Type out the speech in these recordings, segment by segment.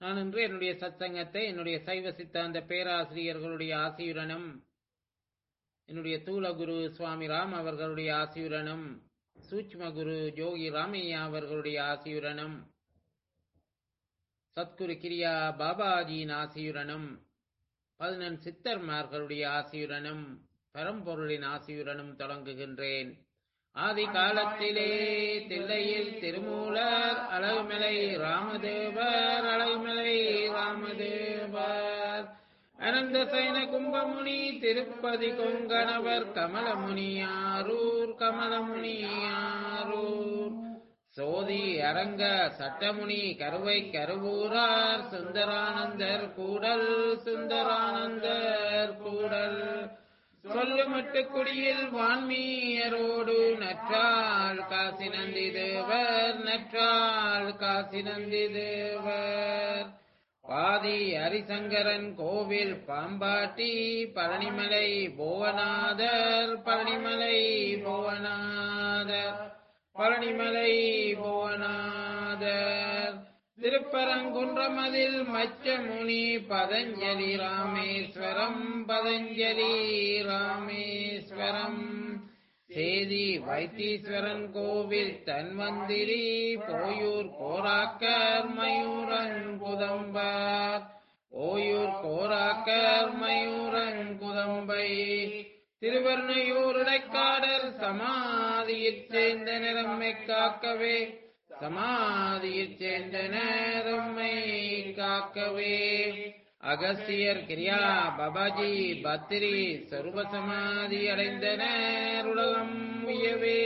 நான் இன்று என்னுடைய சத்சங்கத்தை என்னுடைய சைவ சித்தாந்த பேராசிரியர்களுடைய ஆசியுடனும் என்னுடைய தூலகுரு சுவாமி ராம் அவர்களுடைய ஆசியுடனும் சூட்ச்ம குரு ஜோகி ராமையா அவர்களுடைய ஆசியுடனும் சத்குரு கிரியா பாபாஜியின் ஆசியுடனும் பதினெண் சித்தர்மார்களுடைய ஆசியுடனும் பரம்பொருளின் ஆசியுடனும் தொடங்குகின்றேன் ஆதி காலத்திலே தில்லையில் திருமூலர் அழகுமலை ராமதேவர் அழகுமலை ராமதேவர் அனந்த சைன கும்பமுனி திருப்பதி கொங்கணவர் கமலமுனியாரூர் கமலமுனியாரூர் சோதி அரங்க சட்டமுனி கருவை கருவூரார் சுந்தரானந்தர் கூடல் சுந்தரானந்தர் கூடல் சொல்லுமட்டு குடியில் வான்மீயரோடு நற்றாள் காசி நந்தி தேவர் நற்றாள் காசி நந்தி தேவர் பாதி ஹரிசங்கரன் கோவில் பாம்பாட்டி பழனிமலை புவனாதர் பழனிமலை புவனாதர் பழனிமலை புவனாதர் திருப்பரங்குன்றமதில் மச்சமுனி பதஞ்சலி ராமேஸ்வரம் பதஞ்சலி ராமேஸ்வரம் சேதி வைத்தீஸ்வரன் கோவில் தன்வந்திரி போயூர் கோராக்கர் மயூரங்குதம்பர் ஓயூர் கோராக்கர் மயூரங்குதம்பை திருவர்ணையூர் இடைக்காடர் சமாதியில் சேர்ந்த நிறம்மை காக்கவே சமாதியில் சேர்ந்த நேரம்மை காக்கவே அகஸ்தியர் கிரியா பபாஜி பத்திரி சொருப சமாதி அடைந்தனர் உலகம் உயவே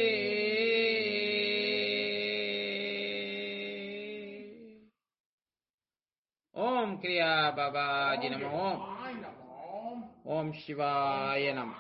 ஓம் கிரியா பாபாஜி நமோ ஓம் சிவாய நம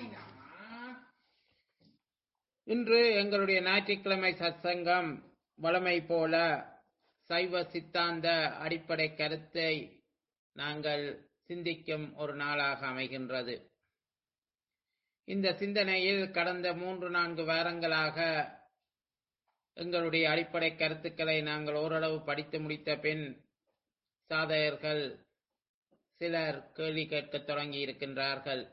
இன்று எங்களுடைய ஞாயிற்றுக்கிழமை சத்சங்கம் வளமை போல சைவ சித்தாந்த அடிப்படை கருத்தை நாங்கள் சிந்திக்கும் ஒரு நாளாக அமைகின்றது இந்த சிந்தனையில் கடந்த மூன்று நான்கு வாரங்களாக எங்களுடைய அடிப்படை கருத்துக்களை நாங்கள் ஓரளவு படித்து முடித்த பின் சாதகர்கள் சிலர் கேள்வி கேட்கத் தொடங்கி இருக்கின்றார்கள்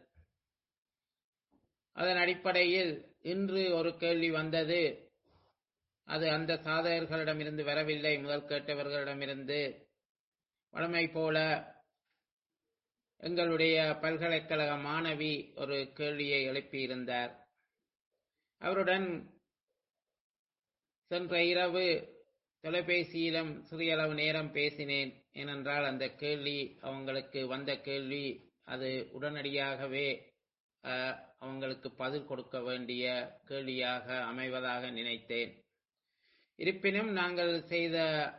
அதன் அடிப்படையில் இன்று ஒரு கேள்வி வந்தது அது அந்த சாதகர்களிடமிருந்து வரவில்லை முதல் கேட்டவர்களிடமிருந்து வழமை போல எங்களுடைய பல்கலைக்கழக மாணவி ஒரு கேள்வியை எழுப்பியிருந்தார் அவருடன் சென்ற இரவு தொலைபேசியிலும் சிறியளவு நேரம் பேசினேன் ஏனென்றால் அந்த கேள்வி அவங்களுக்கு வந்த கேள்வி அது உடனடியாகவே அவங்களுக்கு பதில் கொடுக்க வேண்டிய கேள்வியாக அமைவதாக நினைத்தேன் இருப்பினும் நாங்கள் செய்த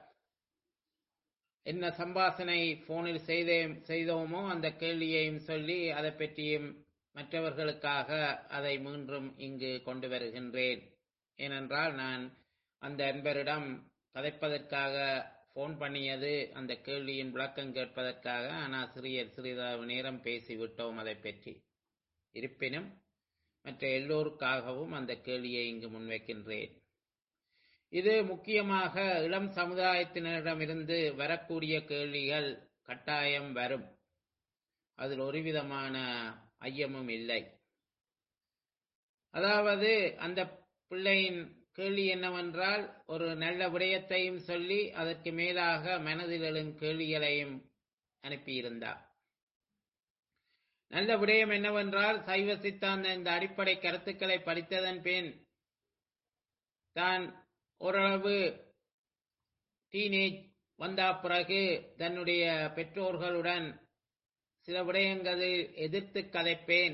என்ன சம்பாசனை போனில் செய்தே செய்தோமோ அந்த கேள்வியையும் சொல்லி அதை பற்றியும் மற்றவர்களுக்காக அதை மீண்டும் இங்கு கொண்டு வருகின்றேன் ஏனென்றால் நான் அந்த அன்பரிடம் கதைப்பதற்காக போன் பண்ணியது அந்த கேள்வியின் விளக்கம் கேட்பதற்காக ஆனால் சிறிய சிறிது நேரம் பேசிவிட்டோம் அதை பற்றி இருப்பினும் மற்ற எல்லோருக்காகவும் அந்த கேள்வியை இங்கு முன்வைக்கின்றேன் இது முக்கியமாக இளம் சமுதாயத்தினரிடமிருந்து வரக்கூடிய கேள்விகள் கட்டாயம் வரும் அதில் ஒரு விதமான ஐயமும் இல்லை அதாவது அந்த பிள்ளையின் கேள்வி என்னவென்றால் ஒரு நல்ல விடயத்தையும் சொல்லி அதற்கு மேலாக மனதில் எழும் கேள்விகளையும் அனுப்பியிருந்தார் நல்ல விடயம் என்னவென்றால் சைவ சித்தாந்த இந்த அடிப்படை கருத்துக்களை படித்ததன் பின் தான் ஓரளவு டீனேஜ் வந்த பிறகு தன்னுடைய பெற்றோர்களுடன் சில விடயங்களில் எதிர்த்து கதைப்பேன்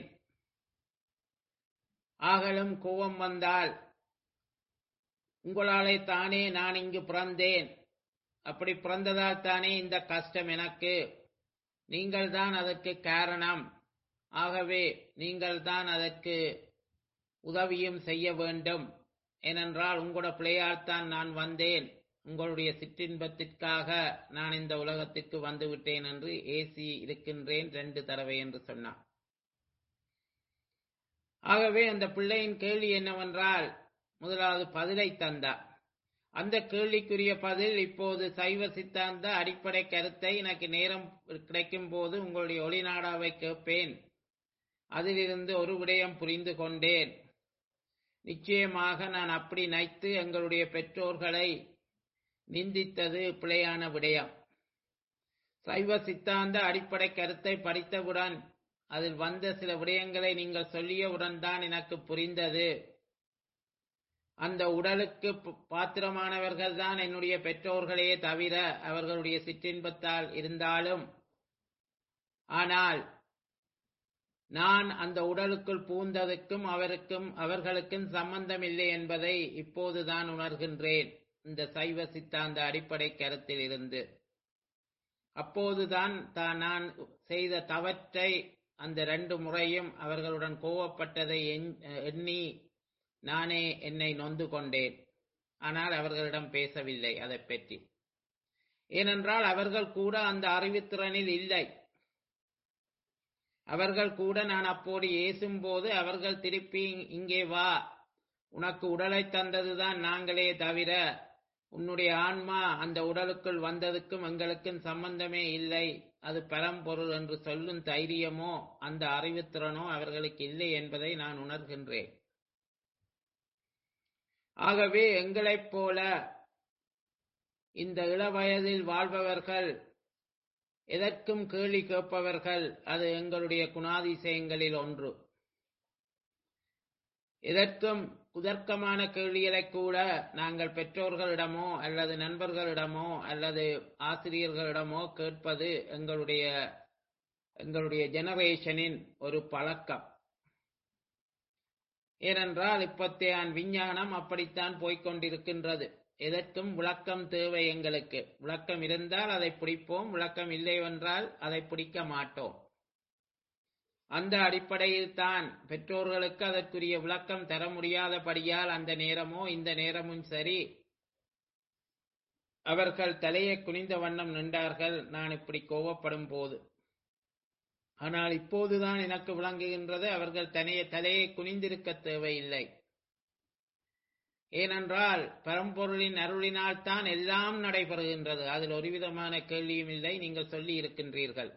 ஆகலும் கோபம் வந்தால் உங்களாலே தானே நான் இங்கு பிறந்தேன் அப்படி பிறந்ததால் தானே இந்த கஷ்டம் எனக்கு நீங்கள் தான் அதற்கு காரணம் ஆகவே நீங்கள் தான் அதற்கு உதவியும் செய்ய வேண்டும் ஏனென்றால் உங்களோட பிள்ளையால் தான் நான் வந்தேன் உங்களுடைய சிற்றின்பத்திற்காக நான் இந்த உலகத்திற்கு வந்து விட்டேன் என்று ஏசி இருக்கின்றேன் ரெண்டு தடவை என்று சொன்னான் ஆகவே அந்த பிள்ளையின் கேள்வி என்னவென்றால் முதலாவது பதிலை தந்தார் அந்த கேள்விக்குரிய பதில் இப்போது சைவ சித்தாந்த அடிப்படை கருத்தை எனக்கு நேரம் கிடைக்கும் போது உங்களுடைய ஒளிநாடாவை கேட்பேன் அதிலிருந்து ஒரு விடயம் புரிந்து கொண்டேன் நிச்சயமாக நான் அப்படி நைத்து எங்களுடைய பெற்றோர்களை நிந்தித்தது பிழையான விடயம் சைவ சித்தாந்த அடிப்படை கருத்தை படித்தவுடன் அதில் வந்த சில விடயங்களை நீங்கள் சொல்லியவுடன் தான் எனக்கு புரிந்தது அந்த உடலுக்கு பாத்திரமானவர்கள் தான் என்னுடைய பெற்றோர்களே தவிர அவர்களுடைய சிற்றின்பத்தால் இருந்தாலும் ஆனால் நான் அந்த உடலுக்குள் பூந்ததுக்கும் அவருக்கும் அவர்களுக்கும் சம்பந்தம் இல்லை என்பதை இப்போதுதான் உணர்கின்றேன் இந்த சைவ சித்தாந்த அடிப்படை கருத்தில் இருந்து அப்போதுதான் தான் நான் செய்த தவற்றை அந்த ரெண்டு முறையும் அவர்களுடன் கோவப்பட்டதை எண்ணி நானே என்னை நொந்து கொண்டேன் ஆனால் அவர்களிடம் பேசவில்லை அதை பற்றி ஏனென்றால் அவர்கள் கூட அந்த அறிவுத்திறனில் இல்லை அவர்கள் கூட நான் அப்போது ஏசும்போது அவர்கள் திருப்பி இங்கே வா உனக்கு உடலை தந்ததுதான் நாங்களே தவிர உன்னுடைய ஆன்மா அந்த உடலுக்குள் வந்ததுக்கும் எங்களுக்கும் சம்பந்தமே இல்லை அது பரம்பொருள் என்று சொல்லும் தைரியமோ அந்த அறிவுத்திறனோ அவர்களுக்கு இல்லை என்பதை நான் உணர்கின்றேன் ஆகவே எங்களைப் போல இந்த இளவயதில் வாழ்பவர்கள் எதற்கும் கேள்வி கேட்பவர்கள் அது எங்களுடைய குணாதிசயங்களில் ஒன்று எதற்கும் குதர்க்கமான கேள்விகளை கூட நாங்கள் பெற்றோர்களிடமோ அல்லது நண்பர்களிடமோ அல்லது ஆசிரியர்களிடமோ கேட்பது எங்களுடைய எங்களுடைய ஜெனரேஷனின் ஒரு பழக்கம் ஏனென்றால் இப்பத்தையான் விஞ்ஞானம் அப்படித்தான் போய்கொண்டிருக்கின்றது எதற்கும் விளக்கம் தேவை எங்களுக்கு விளக்கம் இருந்தால் அதை பிடிப்போம் விளக்கம் இல்லை என்றால் அதை பிடிக்க மாட்டோம் அந்த அடிப்படையில் தான் பெற்றோர்களுக்கு அதற்குரிய விளக்கம் தர முடியாதபடியால் அந்த நேரமோ இந்த நேரமும் சரி அவர்கள் தலையை குனிந்த வண்ணம் நின்றார்கள் நான் இப்படி கோவப்படும் போது ஆனால் இப்போதுதான் எனக்கு விளங்குகின்றது அவர்கள் தனைய தலையை குனிந்திருக்க தேவையில்லை ஏனென்றால் பரம்பொருளின் அருளினால் தான் எல்லாம் நடைபெறுகின்றது அதில் ஒரு விதமான கேள்வியும் இல்லை நீங்கள் சொல்லி இருக்கின்றீர்கள்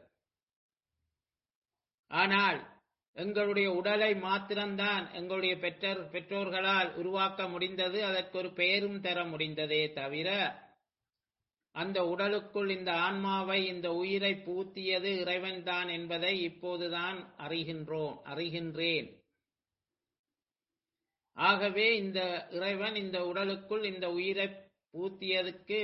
ஆனால் எங்களுடைய உடலை மாத்திரம்தான் எங்களுடைய பெற்றோர் பெற்றோர்களால் உருவாக்க முடிந்தது அதற்கு ஒரு பெயரும் தர முடிந்ததே தவிர அந்த உடலுக்குள் இந்த ஆன்மாவை இந்த உயிரை பூத்தியது இறைவன்தான் என்பதை இப்போதுதான் அறிகின்றோம் அறிகின்றேன் ஆகவே இந்த இறைவன் இந்த உடலுக்குள் இந்த உயிரை பூத்தியதுக்கு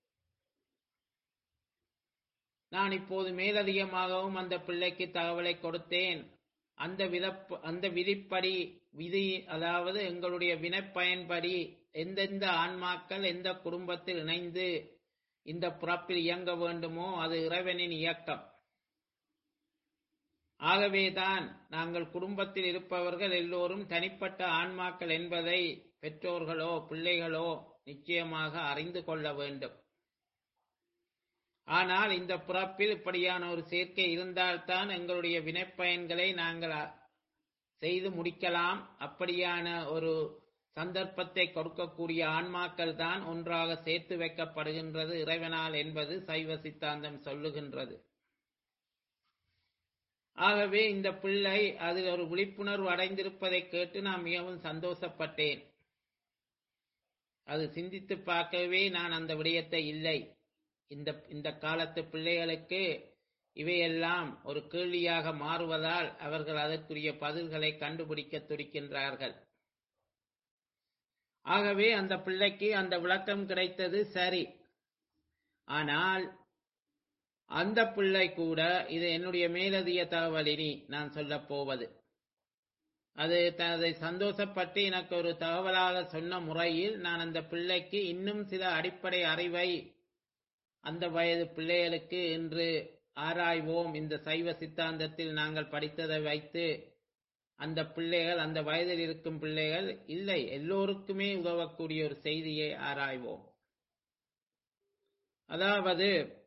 நான் இப்போது மேலதிகமாகவும் அந்த பிள்ளைக்கு தகவலை கொடுத்தேன் அந்த வித அந்த விதிப்படி விதி அதாவது எங்களுடைய வினைப்பயன்படி எந்தெந்த ஆன்மாக்கள் எந்த குடும்பத்தில் இணைந்து இந்த புறப்பில் இயங்க வேண்டுமோ அது இறைவனின் இயக்கம் ஆகவேதான் நாங்கள் குடும்பத்தில் இருப்பவர்கள் எல்லோரும் தனிப்பட்ட ஆன்மாக்கள் என்பதை பெற்றோர்களோ பிள்ளைகளோ நிச்சயமாக அறிந்து கொள்ள வேண்டும் ஆனால் இந்த பிறப்பில் இப்படியான ஒரு சேர்க்கை இருந்தால்தான் எங்களுடைய வினைப்பயன்களை நாங்கள் செய்து முடிக்கலாம் அப்படியான ஒரு சந்தர்ப்பத்தை கொடுக்கக்கூடிய ஆன்மாக்கள் தான் ஒன்றாக சேர்த்து வைக்கப்படுகின்றது இறைவனால் என்பது சைவ சித்தாந்தம் சொல்லுகின்றது ஆகவே இந்த பிள்ளை அதில் ஒரு விழிப்புணர்வு அடைந்திருப்பதை கேட்டு நான் மிகவும் சந்தோஷப்பட்டேன் அது சிந்தித்து பார்க்கவே நான் அந்த விடயத்தை இல்லை இந்த இந்த காலத்து பிள்ளைகளுக்கு இவையெல்லாம் ஒரு கேள்வியாக மாறுவதால் அவர்கள் அதற்குரிய பதில்களை கண்டுபிடிக்க துடிக்கின்றார்கள் ஆகவே அந்த பிள்ளைக்கு அந்த விளக்கம் கிடைத்தது சரி ஆனால் அந்த பிள்ளை கூட இது என்னுடைய மேலதிக தகவலினி நான் சொல்ல போவது அது அதை சந்தோஷப்பட்டு எனக்கு ஒரு தகவலாக சொன்ன முறையில் நான் அந்த பிள்ளைக்கு இன்னும் சில அடிப்படை அறிவை அந்த வயது பிள்ளைகளுக்கு இன்று ஆராய்வோம் இந்த சைவ சித்தாந்தத்தில் நாங்கள் படித்ததை வைத்து அந்த பிள்ளைகள் அந்த வயதில் இருக்கும் பிள்ளைகள் இல்லை எல்லோருக்குமே உதவக்கூடிய ஒரு செய்தியை ஆராய்வோம் அதாவது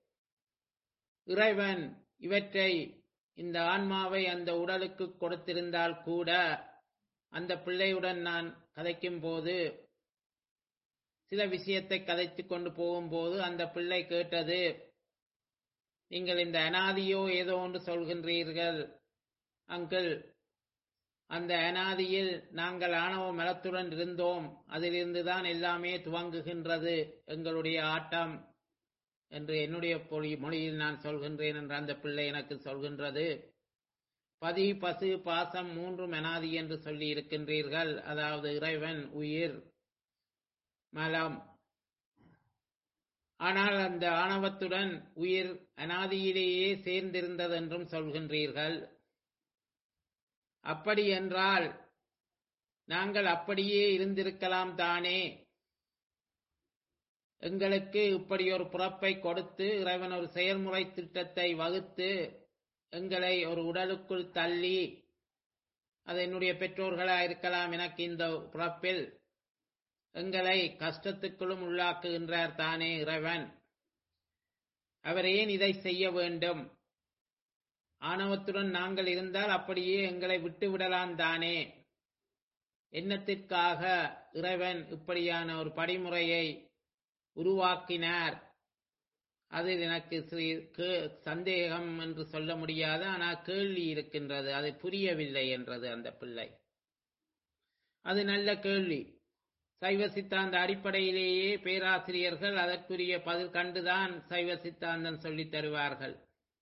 இறைவன் இவற்றை இந்த ஆன்மாவை அந்த உடலுக்கு கொடுத்திருந்தால் கூட அந்த பிள்ளையுடன் நான் கதைக்கும் போது சில விஷயத்தை கதைத்து கொண்டு போகும்போது அந்த பிள்ளை கேட்டது நீங்கள் இந்த அனாதியோ ஏதோ ஒன்று சொல்கின்றீர்கள் அங்கிள் அந்த அனாதியில் நாங்கள் ஆணவ மலத்துடன் இருந்தோம் அதிலிருந்துதான் எல்லாமே துவங்குகின்றது எங்களுடைய ஆட்டம் என்று என்னுடைய பொழி மொழியில் நான் சொல்கின்றேன் என்று அந்த பிள்ளை எனக்கு சொல்கின்றது பதி பசு பாசம் மூன்றும் அனாதி என்று சொல்லி இருக்கின்றீர்கள் அதாவது இறைவன் உயிர் மலம் ஆனால் அந்த ஆணவத்துடன் உயிர் அனாதியிலேயே சேர்ந்திருந்தது என்றும் சொல்கின்றீர்கள் அப்படி என்றால் நாங்கள் அப்படியே இருந்திருக்கலாம் தானே எங்களுக்கு இப்படி ஒரு பிறப்பை கொடுத்து இறைவன் ஒரு செயல்முறை திட்டத்தை வகுத்து எங்களை ஒரு உடலுக்குள் தள்ளி அது என்னுடைய பெற்றோர்களா இருக்கலாம் எனக்கு இந்த பிறப்பில் எங்களை கஷ்டத்துக்குள்ளும் உள்ளாக்குகின்றார் தானே இறைவன் அவர் ஏன் இதை செய்ய வேண்டும் ஆணவத்துடன் நாங்கள் இருந்தால் அப்படியே எங்களை விட்டு விடலாம் தானே என்னத்திற்காக இறைவன் இப்படியான ஒரு படிமுறையை உருவாக்கினார் அதில் எனக்கு சந்தேகம் என்று சொல்ல முடியாது ஆனால் கேள்வி இருக்கின்றது அது புரியவில்லை என்றது அந்த பிள்ளை அது நல்ல கேள்வி சைவ சித்தாந்த அடிப்படையிலேயே பேராசிரியர்கள் அதற்குரிய பதில் கண்டுதான் சைவ சித்தாந்தம் சொல்லித் தருவார்கள்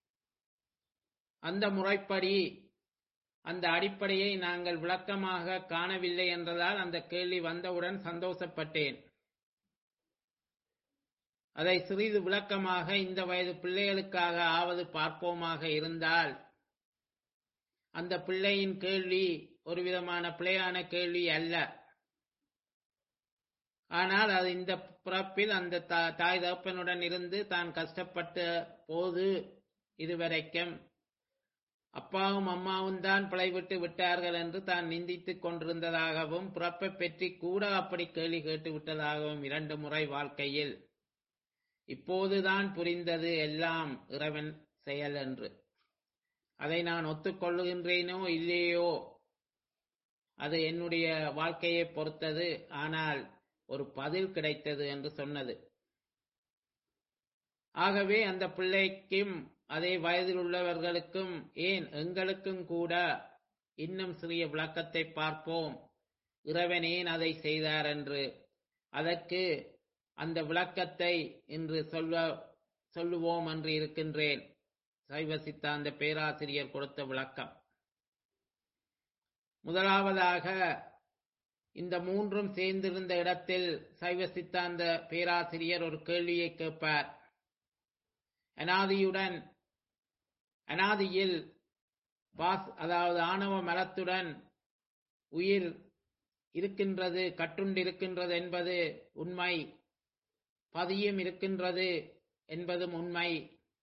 அந்த முறைப்படி அந்த அடிப்படையை நாங்கள் விளக்கமாக காணவில்லை என்றதால் அந்த கேள்வி வந்தவுடன் சந்தோஷப்பட்டேன் அதை சிறிது விளக்கமாக இந்த வயது பிள்ளைகளுக்காக ஆவது பார்ப்போமாக இருந்தால் அந்த பிள்ளையின் கேள்வி ஒரு விதமான பிழையான கேள்வி அல்ல ஆனால் அது இந்த பிறப்பில் அந்த தாய் தகப்பனுடன் இருந்து தான் கஷ்டப்பட்ட போது இதுவரைக்கும் அப்பாவும் அம்மாவும் தான் பிழைவிட்டு விட்டார்கள் என்று தான் நிந்தித்துக் கொண்டிருந்ததாகவும் பிறப்பை பற்றி கூட அப்படி கேள்வி கேட்டு விட்டதாகவும் இரண்டு முறை வாழ்க்கையில் இப்போதுதான் புரிந்தது எல்லாம் இறைவன் செயல் என்று அதை நான் ஒத்துக்கொள்ளுகின்றேனோ இல்லையோ அது என்னுடைய வாழ்க்கையை பொறுத்தது ஆனால் ஒரு பதில் கிடைத்தது என்று சொன்னது ஆகவே அந்த பிள்ளைக்கும் அதே வயதில் உள்ளவர்களுக்கும் ஏன் எங்களுக்கும் கூட இன்னும் சிறிய விளக்கத்தை பார்ப்போம் இறைவன் ஏன் அதை செய்தார் என்று அதற்கு அந்த விளக்கத்தை இன்று சொல்ல சொல்லுவோம் என்று இருக்கின்றேன் சைவ சித்தாந்த பேராசிரியர் கொடுத்த விளக்கம் முதலாவதாக இந்த மூன்றும் சேர்ந்திருந்த இடத்தில் சைவ சித்தாந்த பேராசிரியர் ஒரு கேள்வியை கேட்பார் அனாதியுடன் அனாதியில் பாஸ் அதாவது ஆணவ மலத்துடன் உயிர் இருக்கின்றது கட்டுண்டிருக்கின்றது என்பது உண்மை பதியும் இருக்கின்றது என்பதும் உண்மை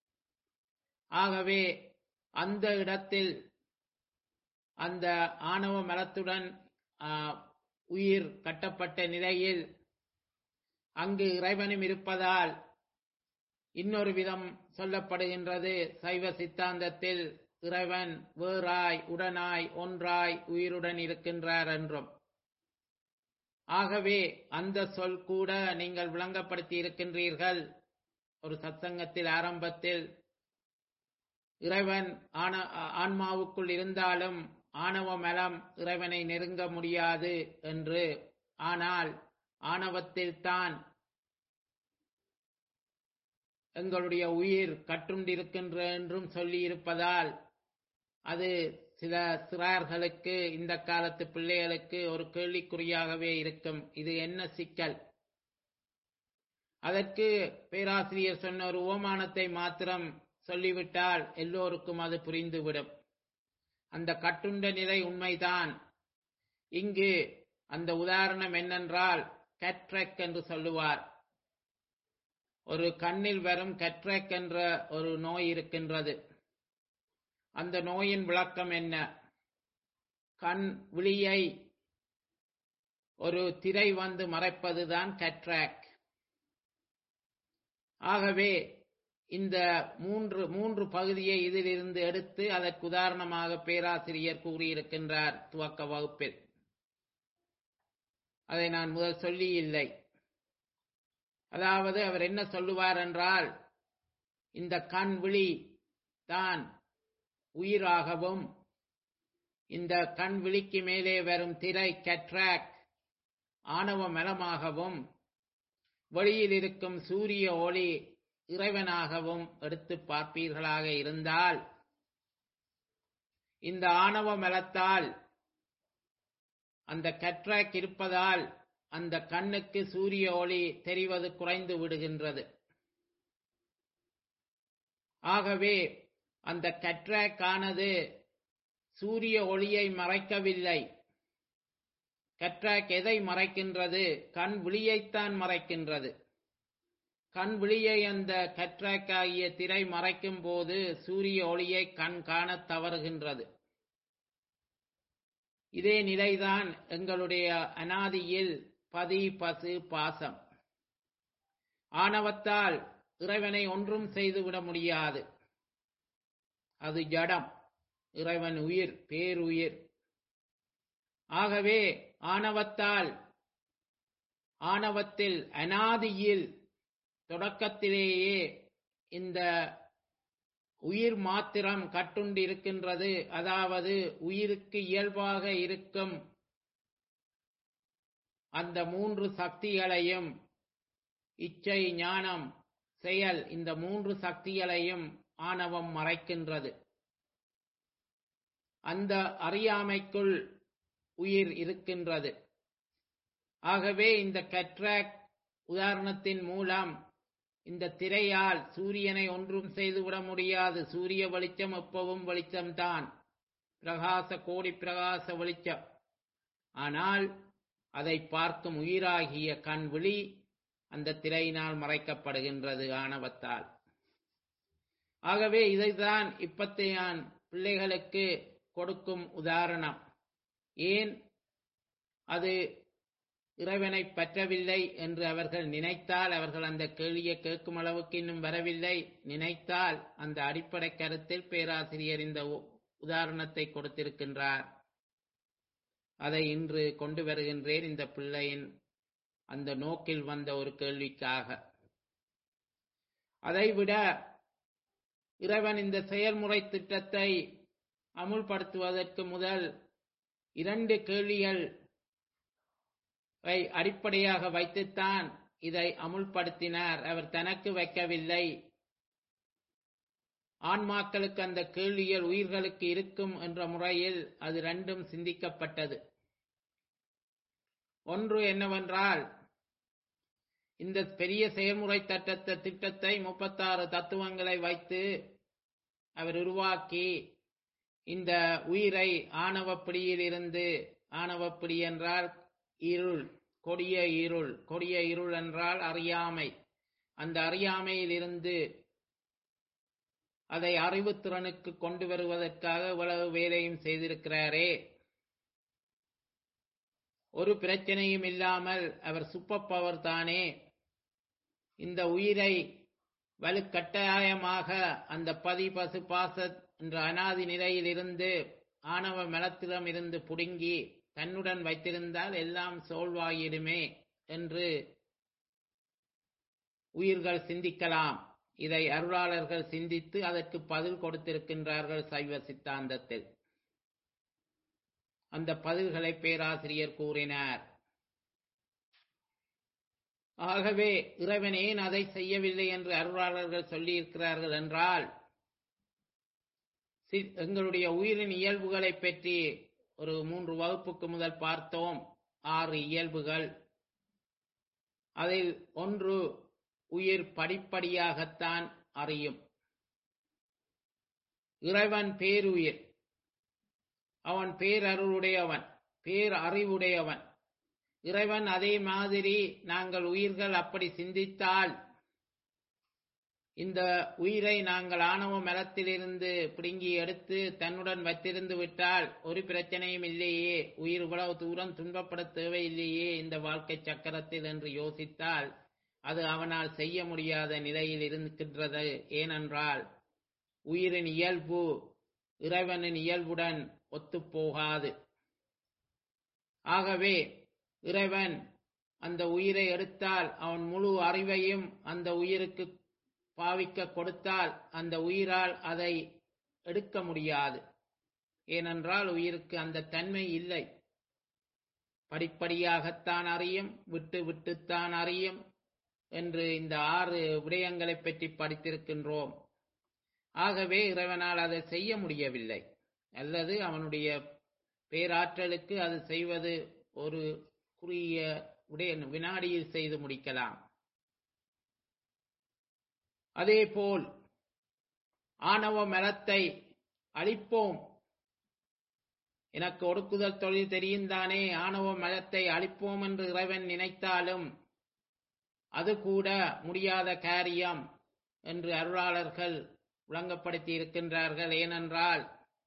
ஆகவே அந்த இடத்தில் அந்த ஆணவ மலத்துடன் உயிர் கட்டப்பட்ட நிலையில் அங்கு இறைவனும் இருப்பதால் இன்னொரு விதம் சொல்லப்படுகின்றது சைவ சித்தாந்தத்தில் இறைவன் வேறாய் உடனாய் ஒன்றாய் உயிருடன் இருக்கின்றார் என்றும் ஆகவே அந்த சொல் கூட நீங்கள் விளங்கப்படுத்தி இருக்கின்றீர்கள் ஒரு சத்சங்கத்தில் ஆரம்பத்தில் இறைவன் ஆன ஆன்மாவுக்குள் இருந்தாலும் ஆணவ மலம் இறைவனை நெருங்க முடியாது என்று ஆனால் ஆணவத்தில்தான் எங்களுடைய உயிர் கட்டுண்டிருக்கின்ற என்றும் சொல்லியிருப்பதால் அது சில சிறார்களுக்கு இந்த காலத்து பிள்ளைகளுக்கு ஒரு கேள்விக்குறியாகவே இருக்கும் இது என்ன சிக்கல் அதற்கு பேராசிரியர் சொன்ன ஒரு ஓமானத்தை மாத்திரம் சொல்லிவிட்டால் எல்லோருக்கும் அது புரிந்துவிடும் அந்த கட்டுண்ட நிலை உண்மைதான் இங்கு அந்த உதாரணம் என்னென்றால் கட்ரக் என்று சொல்லுவார் ஒரு கண்ணில் வரும் கட்ரக் என்ற ஒரு நோய் இருக்கின்றது அந்த நோயின் விளக்கம் என்ன கண் விழியை ஒரு திரை வந்து மறைப்பதுதான் கட்ராக் ஆகவே இந்த மூன்று மூன்று பகுதியை இதிலிருந்து எடுத்து அதற்கு உதாரணமாக பேராசிரியர் கூறியிருக்கின்றார் துவக்க வகுப்பில் அதை நான் முதல் சொல்லி இல்லை அதாவது அவர் என்ன சொல்லுவார் என்றால் இந்த கண் விழி தான் உயிராகவும் இந்த கண் விழிக்கு மேலே வரும் திரை கட்ராக் ஆணவ மலமாகவும் வெளியில் இருக்கும் சூரிய ஒளி இறைவனாகவும் எடுத்து பார்ப்பீர்களாக இருந்தால் இந்த ஆணவ மலத்தால் அந்த கட்ராக் இருப்பதால் அந்த கண்ணுக்கு சூரிய ஒளி தெரிவது குறைந்து விடுகின்றது ஆகவே அந்த கட்ராக் ஆனது சூரிய ஒளியை மறைக்கவில்லை கட்ராக் எதை மறைக்கின்றது கண் விழியைத்தான் மறைக்கின்றது கண் விழியை அந்த கட்ராக் ஆகிய திரை மறைக்கும் போது சூரிய ஒளியை கண் காணத் தவறுகின்றது இதே நிலைதான் எங்களுடைய அனாதியில் பதி பசு பாசம் ஆணவத்தால் இறைவனை ஒன்றும் செய்துவிட முடியாது அது ஜடம் இறைவன் உயிர் பேருயிர் ஆகவே ஆணவத்தால் ஆணவத்தில் அனாதியில் தொடக்கத்திலேயே இந்த உயிர் மாத்திரம் கட்டுண்டு இருக்கின்றது அதாவது உயிருக்கு இயல்பாக இருக்கும் அந்த மூன்று சக்திகளையும் இச்சை ஞானம் செயல் இந்த மூன்று சக்திகளையும் ஆணவம் மறைக்கின்றது அந்த அறியாமைக்குள் உயிர் இருக்கின்றது ஆகவே இந்த கட்ராக் உதாரணத்தின் மூலம் இந்த திரையால் சூரியனை ஒன்றும் செய்துவிட முடியாது சூரிய வெளிச்சம் எப்பவும் வெளிச்சம்தான் பிரகாச கோடி பிரகாச வெளிச்சம் ஆனால் அதை பார்க்கும் உயிராகிய கண் விழி அந்த திரையினால் மறைக்கப்படுகின்றது ஆணவத்தால் ஆகவே இதைதான் இப்பத்தையான் பிள்ளைகளுக்கு கொடுக்கும் உதாரணம் ஏன் அது இறைவனை பற்றவில்லை என்று அவர்கள் நினைத்தால் அவர்கள் அந்த கேள்வியை கேட்கும் அளவுக்கு இன்னும் வரவில்லை நினைத்தால் அந்த அடிப்படை கருத்தில் பேராசிரியர் இந்த உதாரணத்தை கொடுத்திருக்கின்றார் அதை இன்று கொண்டு வருகின்றேன் இந்த பிள்ளையின் அந்த நோக்கில் வந்த ஒரு கேள்விக்காக அதைவிட இறைவன் இந்த செயல்முறை திட்டத்தை அமுல்படுத்துவதற்கு முதல் இரண்டு கேள்விகள் அடிப்படையாக வைத்துத்தான் இதை அமுல்படுத்தினார் அவர் தனக்கு வைக்கவில்லை ஆன்மாக்களுக்கு அந்த கேள்விகள் உயிர்களுக்கு இருக்கும் என்ற முறையில் அது ரெண்டும் சிந்திக்கப்பட்டது ஒன்று என்னவென்றால் இந்த பெரிய செயல்முறை தட்டத்தை திட்டத்தை முப்பத்தாறு தத்துவங்களை வைத்து அவர் உருவாக்கி இந்த உயிரை ஆணவப்பிடியில் இருந்து ஆணவப்பிடி என்றால் இருள் கொடிய இருள் கொடிய இருள் என்றால் அறியாமை அந்த அறியாமையில் இருந்து அதை அறிவுத்திறனுக்கு கொண்டு வருவதற்காக இவ்வளவு வேலையும் செய்திருக்கிறாரே ஒரு பிரச்சனையும் இல்லாமல் அவர் சூப்பர் பவர் தானே இந்த உயிரை வலுக்கட்டாயமாக அந்த பதி பசு பாச என்ற அனாதி நிலையில் இருந்து ஆணவ மலத்திடம் இருந்து புடுங்கி தன்னுடன் வைத்திருந்தால் எல்லாம் சோல்வாயிடுமே என்று உயிர்கள் சிந்திக்கலாம் இதை அருளாளர்கள் சிந்தித்து அதற்கு பதில் கொடுத்திருக்கின்றார்கள் சைவ சித்தாந்தத்தில் அந்த பதில்களை பேராசிரியர் கூறினார் ஆகவே இறைவன் ஏன் அதை செய்யவில்லை என்று அருளாளர்கள் சொல்லியிருக்கிறார்கள் என்றால் எங்களுடைய உயிரின் இயல்புகளை பற்றி ஒரு மூன்று வகுப்புக்கு முதல் பார்த்தோம் ஆறு இயல்புகள் அதில் ஒன்று உயிர் படிப்படியாகத்தான் அறியும் இறைவன் பேருயிர் அவன் பேரருளுடையவன் பேர் அறிவுடையவன் இறைவன் அதே மாதிரி நாங்கள் உயிர்கள் அப்படி சிந்தித்தால் இந்த உயிரை நாங்கள் ஆணவ மலத்திலிருந்து பிடுங்கி எடுத்து தன்னுடன் வைத்திருந்து விட்டால் ஒரு பிரச்சனையும் இல்லையே உயிர் இவ்வளவு தூரம் துன்பப்பட தேவையில்லையே இந்த வாழ்க்கை சக்கரத்தில் என்று யோசித்தால் அது அவனால் செய்ய முடியாத நிலையில் இருக்கின்றது ஏனென்றால் உயிரின் இயல்பு இறைவனின் இயல்புடன் ஒத்துப்போகாது ஆகவே இறைவன் அந்த உயிரை எடுத்தால் அவன் முழு அறிவையும் அந்த உயிருக்கு பாவிக்க கொடுத்தால் அந்த உயிரால் அதை எடுக்க முடியாது ஏனென்றால் உயிருக்கு அந்த தன்மை இல்லை படிப்படியாகத்தான் அறியும் விட்டு விட்டுத்தான் அறியும் என்று இந்த ஆறு விடயங்களை பற்றி படித்திருக்கின்றோம் ஆகவே இறைவனால் அதை செய்ய முடியவில்லை அல்லது அவனுடைய பேராற்றலுக்கு அது செய்வது ஒரு குறுகிய விடய வினாடியில் செய்து முடிக்கலாம் அதேபோல் ஆணவ மலத்தை அழிப்போம் எனக்கு ஒடுக்குதல் தொழில் தெரியும் தானே ஆணவ மலத்தை அழிப்போம் என்று இறைவன் நினைத்தாலும் அது கூட முடியாத காரியம் என்று அருளாளர்கள் விளங்கப்படுத்தி இருக்கின்றார்கள் ஏனென்றால்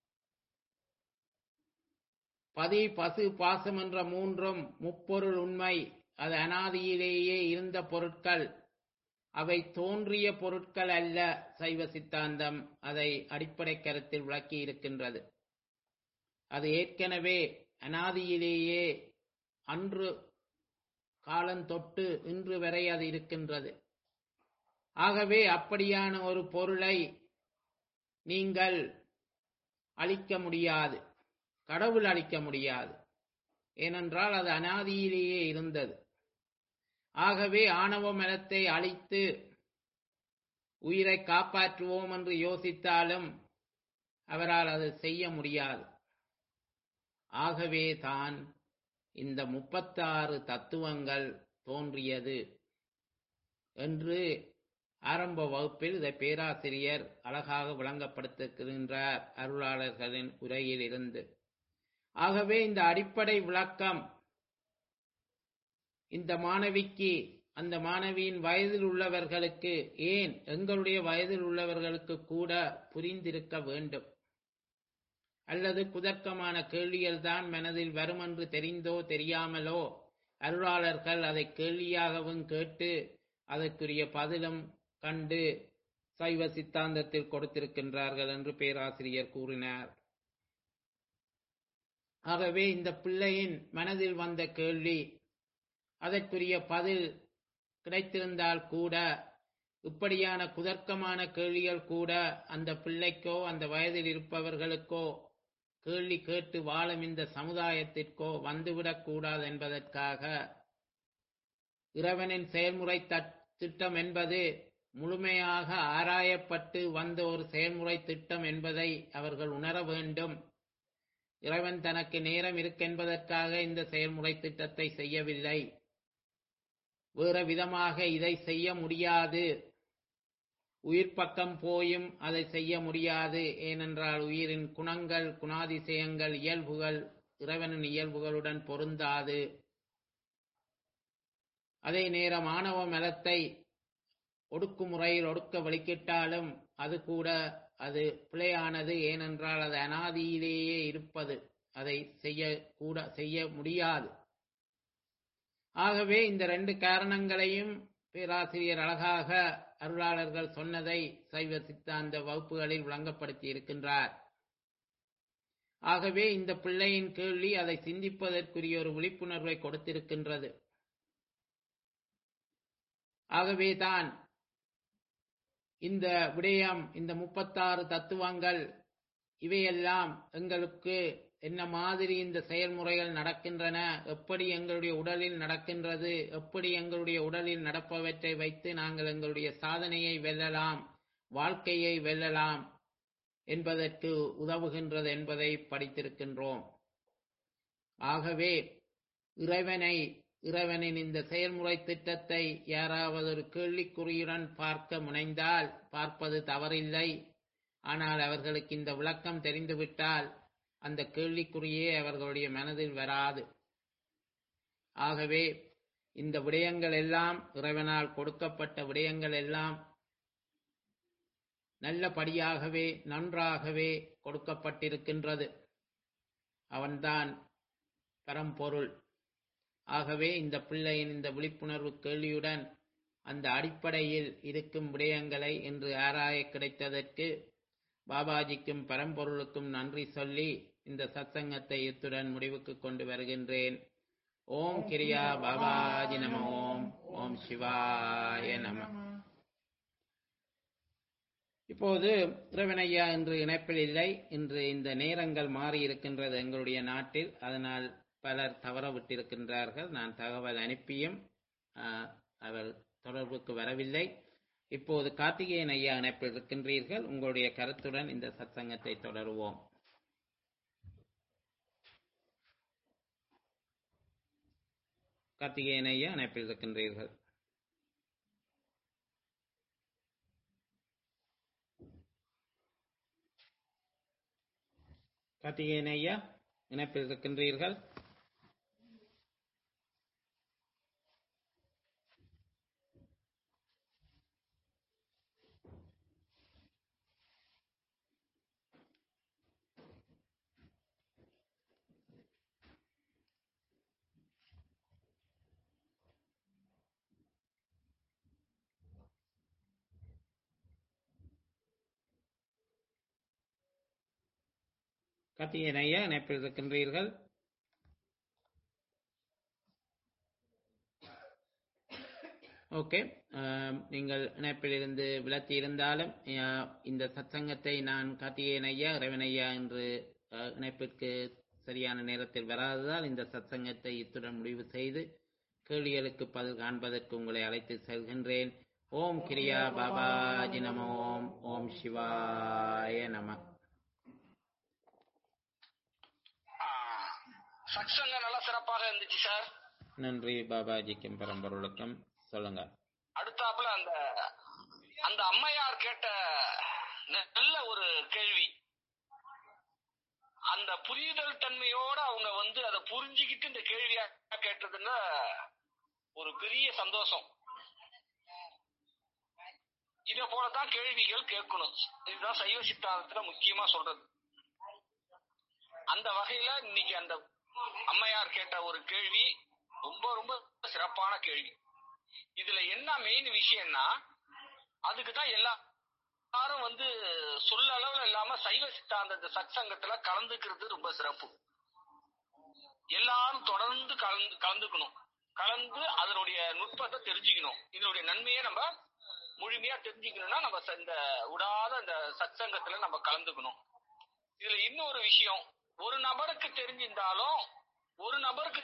பதி பசு பாசம் என்ற மூன்றும் முப்பொருள் உண்மை அது அனாதியிலேயே இருந்த பொருட்கள் அவை தோன்றிய பொருட்கள் அல்ல சைவ சித்தாந்தம் அதை அடிப்படை கருத்தில் விளக்கி இருக்கின்றது அது ஏற்கனவே அனாதியிலேயே அன்று காலந்தொட்டு இன்று வரை அது இருக்கின்றது ஆகவே அப்படியான ஒரு பொருளை நீங்கள் அழிக்க முடியாது கடவுள் அழிக்க முடியாது ஏனென்றால் அது அனாதியிலேயே இருந்தது ஆகவே ஆணவ மலத்தை அழித்து உயிரை காப்பாற்றுவோம் என்று யோசித்தாலும் அவரால் அது செய்ய முடியாது ஆகவே தான் இந்த முப்பத்தாறு தத்துவங்கள் தோன்றியது என்று ஆரம்ப வகுப்பில் இதை பேராசிரியர் அழகாக விளங்கப்படுத்துகின்றார் அருளாளர்களின் உரையில் இருந்து ஆகவே இந்த அடிப்படை விளக்கம் இந்த மாணவிக்கு அந்த மாணவியின் வயதில் உள்ளவர்களுக்கு ஏன் எங்களுடைய வயதில் உள்ளவர்களுக்கு கூட புரிந்திருக்க வேண்டும் அல்லது குதர்க்கமான கேள்விகள் தான் மனதில் வரும் என்று தெரிந்தோ தெரியாமலோ அருளாளர்கள் அதை கேள்வியாகவும் கேட்டு அதற்குரிய பதிலும் கண்டு சைவ சித்தாந்தத்தில் கொடுத்திருக்கின்றார்கள் என்று பேராசிரியர் கூறினார் ஆகவே இந்த பிள்ளையின் மனதில் வந்த கேள்வி அதற்குரிய பதில் கிடைத்திருந்தால் கூட இப்படியான குதர்க்கமான கேள்விகள் கூட அந்த பிள்ளைக்கோ அந்த வயதில் இருப்பவர்களுக்கோ கேள்வி கேட்டு வாழும் இந்த சமுதாயத்திற்கோ வந்துவிடக் கூடாது என்பதற்காக இறைவனின் செயல்முறை திட்டம் என்பது முழுமையாக ஆராயப்பட்டு வந்த ஒரு செயல்முறை திட்டம் என்பதை அவர்கள் உணர வேண்டும் இறைவன் தனக்கு நேரம் இருக்கென்பதற்காக இந்த செயல்முறை திட்டத்தை செய்யவில்லை வேறு விதமாக இதை செய்ய முடியாது உயிர் பக்கம் போயும் அதை செய்ய முடியாது ஏனென்றால் உயிரின் குணங்கள் குணாதிசயங்கள் இயல்புகள் இறைவனின் இயல்புகளுடன் பொருந்தாது அதே நேரம் ஆணவ மலத்தை ஒடுக்குமுறையில் ஒடுக்க வலிக்கிட்டாலும் அது கூட அது பிழையானது ஏனென்றால் அது அனாதியிலேயே இருப்பது அதை செய்ய கூட செய்ய முடியாது ஆகவே இந்த ரெண்டு காரணங்களையும் பேராசிரியர் அழகாக அருளாளர்கள் சொன்னதை சைவ சித்தாந்த வகுப்புகளில் விளங்கப்படுத்தி இருக்கின்றார் ஆகவே இந்த பிள்ளையின் கேள்வி அதை சிந்திப்பதற்குரிய ஒரு விழிப்புணர்வை கொடுத்திருக்கின்றது ஆகவேதான் இந்த விடயம் இந்த முப்பத்தாறு தத்துவங்கள் இவையெல்லாம் எங்களுக்கு என்ன மாதிரி இந்த செயல்முறைகள் நடக்கின்றன எப்படி எங்களுடைய உடலில் நடக்கின்றது எப்படி எங்களுடைய உடலில் நடப்பவற்றை வைத்து நாங்கள் எங்களுடைய சாதனையை வெல்லலாம் வாழ்க்கையை வெல்லலாம் என்பதற்கு உதவுகின்றது என்பதை படித்திருக்கின்றோம் ஆகவே இறைவனை இறைவனின் இந்த செயல்முறை திட்டத்தை யாராவது ஒரு கேள்விக்குறியுடன் பார்க்க முனைந்தால் பார்ப்பது தவறில்லை ஆனால் அவர்களுக்கு இந்த விளக்கம் தெரிந்துவிட்டால் அந்த கேள்விக்குறியே அவர்களுடைய மனதில் வராது ஆகவே இந்த விடயங்கள் எல்லாம் இறைவனால் கொடுக்கப்பட்ட விடயங்கள் எல்லாம் நல்லபடியாகவே நன்றாகவே கொடுக்கப்பட்டிருக்கின்றது அவன்தான் பரம்பொருள் ஆகவே இந்த பிள்ளையின் இந்த விழிப்புணர்வு கேள்வியுடன் அந்த அடிப்படையில் இருக்கும் விடயங்களை இன்று ஆராய கிடைத்ததற்கு பாபாஜிக்கும் பரம்பொருளுக்கும் நன்றி சொல்லி இந்த சத்சங்கத்தை இத்துடன் முடிவுக்கு கொண்டு வருகின்றேன் ஓம் கிரியா பாபாஜி நம ஓம் ஓம் சிவாய நம இப்போது இறைவனையா இன்று இணைப்பில் இல்லை இன்று இந்த நேரங்கள் மாறி இருக்கின்றது எங்களுடைய நாட்டில் அதனால் பலர் தவற விட்டிருக்கின்றார்கள் நான் தகவல் அனுப்பியும் ஆஹ், அவர் தொடர்புக்கு வரவில்லை இப்போது கார்த்திகேயன் ஐயா இணைப்பில் இருக்கின்றீர்கள் உங்களுடைய கருத்துடன் இந்த சத்சங்கத்தை தொடருவோம் கார்த்திகேயன் ஐயா இணைப்பில் இருக்கின்றீர்கள் கார்த்திகேயன் ஐயா இணைப்பில் இருக்கின்றீர்கள் கார்த்திகேயன் ஐயா இணைப்பில் இருக்கின்றீர்கள் ஓகே ஆம், நீங்கள் இணைப்பில் இருந்து விலத்தி இருந்தாலும் ஆஹ், இந்த சத்சங்கத்தை நான் கார்த்திகேயன் ஐயா இறைவன் ஐயா என்று ஆஹ், இணைப்பிற்கு சரியான நேரத்தில் வராததால் இந்த சத்சங்கத்தை இத்துடன் முடிவு செய்து கேள்விகளுக்கு பதில் காண்பதற்கு உங்களை அழைத்து செல்கின்றேன் ஓம் கிரியா பாபாஜி நம ஓம் ஓம் சிவாய நம சத்சங்க நல்லா சிறப்பாக இருந்துச்சு சார் நன்றி பாபாஜிக்கும் பரம்பொருளுக்கும் சொல்லுங்க அடுத்தாப்புல அந்த அந்த அம்மையார் கேட்ட நல்ல ஒரு கேள்வி அந்த புரிதல் தன்மையோட அவங்க வந்து அதை புரிஞ்சுக்கிட்டு இந்த கேள்வியா கேட்டதுன்னா ஒரு பெரிய சந்தோஷம் இத போலதான் கேள்விகள் கேட்கணும் இதுதான் சைவ சித்தாந்தத்துல முக்கியமா சொல்றது அந்த வகையில இன்னைக்கு அந்த அம்மையார் கேட்ட ஒரு கேள்வி ரொம்ப ரொம்ப சிறப்பான கேள்வி இதுல என்ன மெயின் விஷயம்னா அதுக்கு தான் எல்லா எல்லாரும் வந்து சொல்ல அளவுல இல்லாம சைவ சித்தாந்த இந்த சத்சங்கத்துல கலந்துக்கிறது ரொம்ப சிறப்பு எல்லாரும் தொடர்ந்து கலந்து கலந்துக்கணும் கலந்து அதனுடைய நுட்பத்தை தெரிஞ்சுக்கணும் இதனுடைய நன்மையை நம்ம முழுமையா தெரிஞ்சுக்கணும்னா நம்ம ச- இந்த விடாத இந்த சத்சங்கத்துல நம்ம கலந்துக்கணும் இதுல இன்னொரு விஷயம் ஒரு நபருக்கு தெரிஞ்சிருந்தாலும் ஒரு நபருக்கு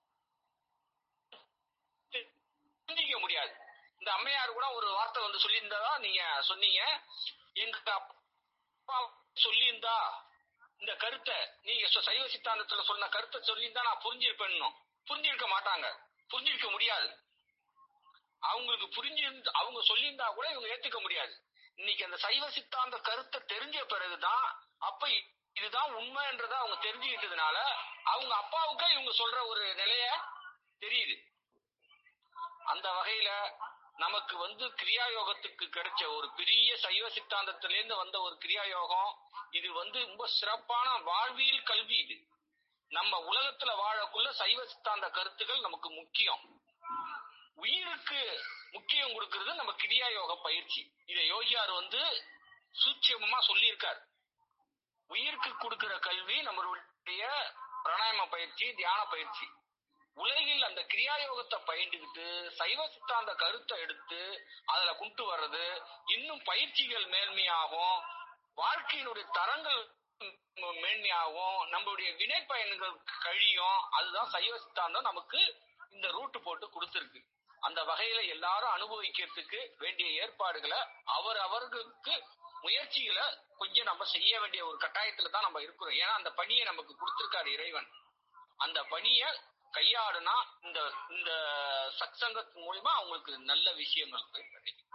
தெரிஞ்சிக்க முடியாது இந்த அம்மையார் கூட ஒரு வார்த்தை வந்து சொல்லியிருந்ததா நீங்க சொன்னீங்க எங்க அப்பா சொல்லியிருந்தா இந்த கருத்தை நீங்க சொ- சைவ சித்தாந்தத்துல சொன்ன கருத்தை சொல்லியிருந்தா நான் புரிஞ்சிருப்பேன்னும் புரிஞ்சிருக்க மாட்டாங்க புரிஞ்சிருக்க முடியாது அவங்களுக்கு புரிஞ்சிருந்து அவங்க சொல்லியிருந்தா கூட இவங்க ஏத்துக்க முடியாது இன்னைக்கு அந்த சைவ சித்தாந்த கருத்தை தெரிஞ்ச பிறகுதான் அப்ப இ- இதுதான் உண்மைன்றத அவங்க தெரிஞ்சுக்கிட்டதுனால அவங்க அப்பாவுக்கே இவங்க சொல்ற ஒரு நிலைய தெரியுது அந்த வகையில நமக்கு வந்து கிரியா யோகத்துக்கு கிடைச்ச ஒரு பெரிய சைவ சித்தாந்தத்திலேருந்து வந்த ஒரு கிரியா யோகம் இது வந்து ரொம்ப சிறப்பான வாழ்வியல் கல்வி இது நம்ம உலகத்துல வாழக்குள்ள சைவ சித்தாந்த கருத்துக்கள் நமக்கு முக்கியம் உயிருக்கு முக்கியம் கொடுக்கிறது நம்ம கிரியா யோக பயிற்சி இதை யோகியார் வந்து சூட்சமமா சொல்லியிருக்கார் உயிருக்கு கொடுக்கிற கல்வி நம்மளுடைய பிராணாயாம பயிற்சி தியான பயிற்சி உலகில் அந்த கிரியா யோகத்தை பயின்றுக்கிட்டு சைவ சித்தாந்த கருத்தை எடுத்து அதுல கொண்டு வர்றது இன்னும் பயிற்சிகள் மேன்மையாகும் வாழ்க்கையினுடைய தரங்கள் ம் மேன்மையாகும் நம்மளுடைய வினை பயன்கள் கழியும் அதுதான் சைவ சித்தாந்தம் நமக்கு இந்த ரூட் போட்டு கொடுத்திருக்கு அந்த வகையில எல்லாரும் அனுபவிக்கிறதுக்கு வேண்டிய ஏற்பாடுகளை அவர் அவர்களுக்கு முயற்சிகளை கொஞ்சம் நம்ம செய்ய வேண்டிய ஒரு கட்டாயத்துல தான் நம்ம இருக்கிறோம் ஏன்னா அந்த பணியை நமக்கு கொடுத்திருக்காரு இறைவன் அந்த பணியை கையாடுனா இந்த இந்த சத்சங்கத்தின் மூலியமா அவங்களுக்கு நல்ல விஷயங்கள் போய் கிடைக்கும்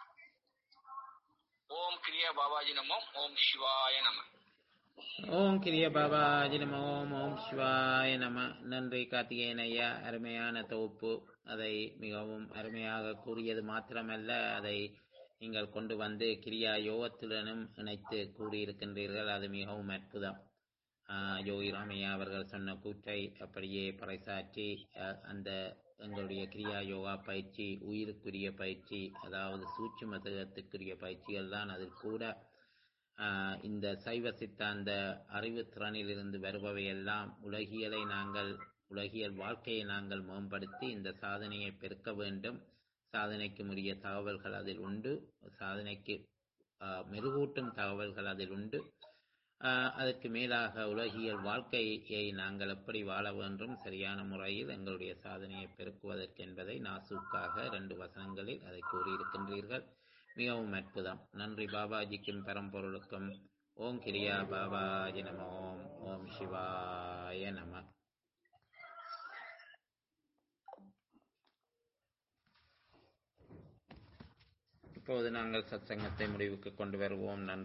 ஓம் கிரியா பாபாஜி நமம் ஓம் சிவாய நம ஓம் கிரிய பாபாஜி நம ஓம் ஓம் சிவாய நம நன்றி கார்த்திகேயன் ஐயா அருமையான தொகுப்பு அதை மிகவும் அருமையாக கூறியது மாத்திரமல்ல அதை நீங்கள் கொண்டு வந்து கிரியா யோகத்துடனும் இணைத்து கூறியிருக்கின்றீர்கள் அது மிகவும் அற்புதம் ஆஹ் யோகி ராமையா அவர்கள் சொன்ன கூற்றை அப்படியே பறைசாற்றி அஹ், அந்த எங்களுடைய கிரியா யோகா பயிற்சி உயிருக்குரிய பயிற்சி அதாவது சூட்சும தேகத்துக்குரிய பயிற்சிகள் தான் அதில் கூட ஆஹ், இந்த சைவ சித்தாந்த அறிவுத்திறனிலிருந்து வருபவையெல்லாம் உலகியலை நாங்கள் உலகியல் வாழ்க்கையை நாங்கள் மேம்படுத்தி இந்த சாதனையை பெருக்க வேண்டும் சாதனைக்கு உரிய தகவல்கள் அதில் உண்டு சாதனைக்கு ஆஹ், மெருகூட்டும் தகவல்கள் அதில் உண்டு ஆஹ், அதற்கு மேலாக உலகியல் வாழ்க்கையை நாங்கள் எப்படி வாழ வேண்டும் சரியான முறையில் எங்களுடைய சாதனையை பெருக்குவதற்கு என்பதை நாசூக்காக ரெண்டு வசனங்களில் அதை கூறியிருக்கின்றீர்கள் மிகவும் அற்புதம் நன்றி பாபாஜிக்கும் பரம்பொருளுக்கும் ஓம் கிரியா பாபாஜி நம ஓம் ஓம் சிவாய நம இப்போது நாங்கள் சத்சங்கத்தை முடிவுக்கு கொண்டு வருவோம் நன்றி